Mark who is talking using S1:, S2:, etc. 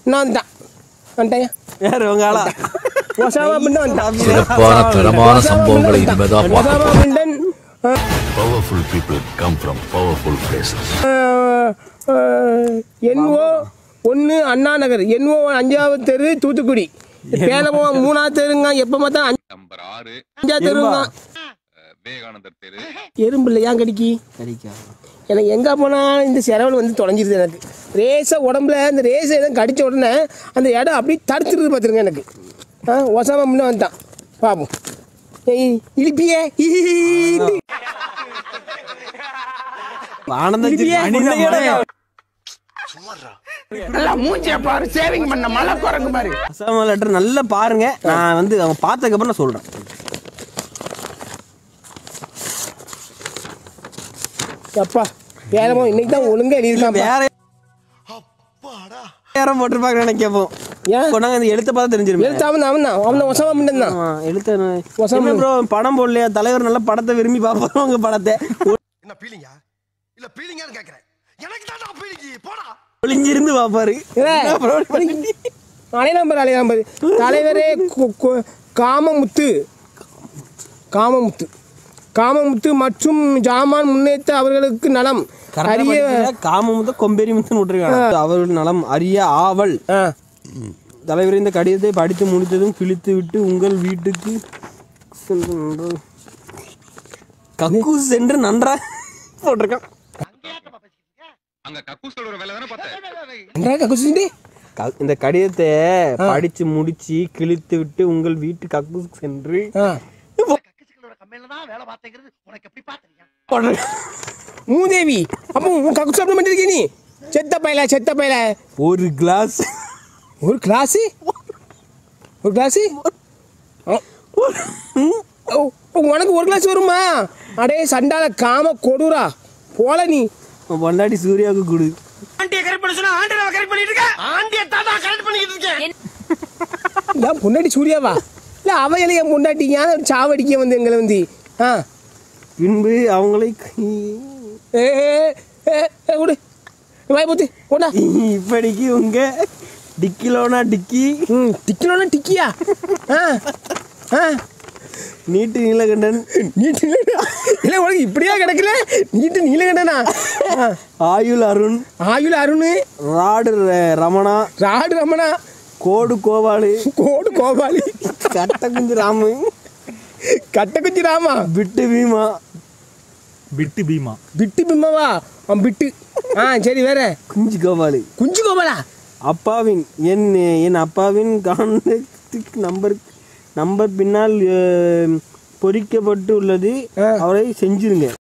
S1: நான் வந்துட்டான் வந்துட்டேன்
S2: யார் உங்க ஆளா
S1: ஒசாமா பின் வந்துட்டான்
S3: சிறப்பான தரமான சம்பவங்களை இனிமேதான் பார்க்க
S1: Osama bin
S3: powerful people come from powerful places
S1: N O ஒன்று அண்ணா நகர் என்ஓ அஞ்சாவது தெரு தூத்துக்குடி பேலமோ மூணாவது தெருங்க எப்போ பார்த்தா
S4: நம்பர் ஆறு
S1: அஞ்சாவது தெருங்க
S4: அஹ், விவேகானந்தர் தெரு
S1: எறும்பு இல்லை ஏன் கடிக்கி
S2: சரிக்கா
S1: எனக்கு எங்கே போனாலும் இந்த செலவில் வந்து தொலைஞ்சிருது எனக்கு ரேஸாக உடம்புல இந்த ரேஸை எதுவும் கடித்த உடனே அந்த இடம் அப்படியே தடுத்துருது பார்த்துருங்க எனக்கு ஆ ஒசாமா முன்ன வந்துட்டான் பாப்போம் ஏய் இழிப்பியே
S2: ஆனந்த
S1: இழிப்பியே
S2: அசாம லெட்டர் நல்லா பாருங்க நான் வந்து அவங்க பார்த்ததுக்கு அப்புறம் நான் சொல்றேன்
S1: அப்பா பேரமோ இன்னைக்கு தான் ஒழுங்கா எழுதியிருக்கான்
S2: வேற யாரும் போட்டிருப்பாங்க நினைக்கப்போம்
S1: ஏன்
S2: கொண்டாங்க அந்த எழுத்த பார்த்தா தெரிஞ்சிருமே
S1: எழுத்து அவன் தான் அவன் தான் அவன் தான் ஒசாமா முன்னன் தான்
S2: ஆமா, எழுத்த
S1: வசம்
S2: என்ன ப்ரோ படம் போடலையா தலைவர் நல்ல படத்தை விரும்பி பார்ப்பாரு உங்க படத்தை
S5: என்ன பீலிங்கா இல்ல பீலிங்கான்னு கேக்குறேன் எனக்கு தான் பீலிங்கி போடா
S2: ஒளிஞ்சிருந்து பார்ப்பாரு என்ன bro இப்படி பண்ணி?
S1: அலைநம்பர் அலைநம்பர் தலைவரே கு- கு- காமமுத்து காமமுத்து காமமுத்து மற்றும் ஜாமான் முன்னேற்ற அவர்களுக்கு நலம்
S2: கரெக்டா
S1: அரிய
S2: படிச்சீங்களா? காமமுத்த கொம்பேரி முத்துன்னு விட்டுருக்காங்க அவர்கள் நலம் அரிய ஆவல்
S1: ஆ,
S2: தலைவர் இந்த கடிதத்தை படித்து முடித்ததும் கிழித்து விட்டு உங்கள் வீட்டுக்கு சென்று நன்று- கக்கூஸ் சென்று நன்றா போட்டிருக்கான்
S4: அங்க கக்கூஸ் ஒரு வேலை தானே பார்த்தேன்
S1: நன்றாக குசிண்டி
S2: க- இந்த கடிதத்தை படிச்சு முடிச்சு கிழித்து விட்டு உங்கள் வீட்டு கக்கூஸ் சென்று
S1: ஆ
S2: போட்டிருக்கான்.
S1: மூதேவி அப்போ உன் கக்கு சாப்பிட மாட்டேருக்கே நீ செத்த பயல செத்த பயல
S2: ஒரு கிளாஸ்
S1: ஒரு கிளாஸு ஒரு கிளாஸு உனக்கு ஒரு கிளாஸ் வருமா அடே சண்டால காம கொடுறா போல நீ
S2: பொண்டாட்டி சூர்யாவுக்கு கொடு
S5: ஆண்டிய தாத்தா கரெக்ட் பண்ணிக்கிட்டு இருக்கேன்
S1: ஏன் பொண்டாட்டி சூர்யாவா இல்லை அவ இல்லை என் பொண்டாட்டி ஏன் சாவடிக்க வந்து எங்களை வந்து ஆ
S2: பின்பு அவங்களை
S1: ஏ ஏ, ஏ ஏ, விடு வாய் போத்து போடா
S2: இப்படிக்கு உங்க டிக்கிலோனா டிக்கி
S1: ம் டிக்கணும்னா டிக்கியா ஆ ஆ
S2: நீட்டு நீலகண்டன்
S1: நீட்டு நீலகண்டா இல்லை உனக்கு இப்படியா கிடக்கல நீட்டு நீலகண்டனா ஆ
S2: ஆயுள் அருண்
S1: ஆயுள் அருண்
S2: ராடு ர- ரமணா
S1: ராடு ரமணா
S2: கோடு கோபாலு
S1: கோடு கோபாலி
S2: கட்ட குஞ்சு ராமு
S1: கட்ட குச்சி ராமா
S2: விட்டு பீமா
S6: பிட்டு பீமா
S1: பிட்டு பிம்மவா அவன் பிட்டு ஆ சரி வேற
S2: குஞ்சு கோபாலு
S1: குஞ்சு கோபாலா
S2: அப்பாவின் என் என் அப்பாவின் கான்டாக்ட் நம்பர் நம்பர் பின்னால் அஹ், பொறிக்கப்பட்டு உள்ளது அவரை செஞ்சிருங்க